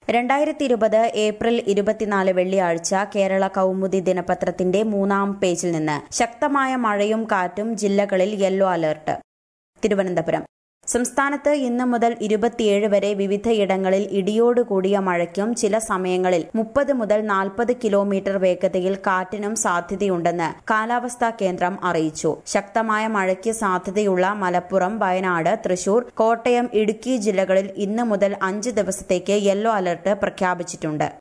രണ്ടായിരത്തി ഇരുപത് ഏപ്രിൽ ഇരുപത്തിനാല് വെള്ളിയാഴ്ച കേരള കൗമുദി ദിനപത്രത്തിന്റെ മൂന്നാം പേജിൽ നിന്ന് ശക്തമായ മഴയും കാറ്റും ജില്ലകളിൽ യെല്ലോ അലർട്ട് തിരുവനന്തപുരം സംസ്ഥാനത്ത് ഇന്ന് മുതൽ ഇരുപത്തിയേഴ് വരെ വിവിധയിടങ്ങളിൽ ഇടിയോടുകൂടിയ മഴയ്ക്കും ചില സമയങ്ങളിൽ മുപ്പത് മുതൽ നാൽപ്പത് കിലോമീറ്റർ വേഗതയിൽ കാറ്റിനും സാധ്യതയുണ്ടെന്ന് കാലാവസ്ഥാ കേന്ദ്രം അറിയിച്ചു ശക്തമായ മഴയ്ക്ക് സാധ്യതയുള്ള മലപ്പുറം വയനാട് തൃശൂർ കോട്ടയം ഇടുക്കി ജില്ലകളിൽ ഇന്ന് മുതൽ അഞ്ച് ദിവസത്തേക്ക് യെല്ലോ അലർട്ട് പ്രഖ്യാപിച്ചിട്ടുണ്ട്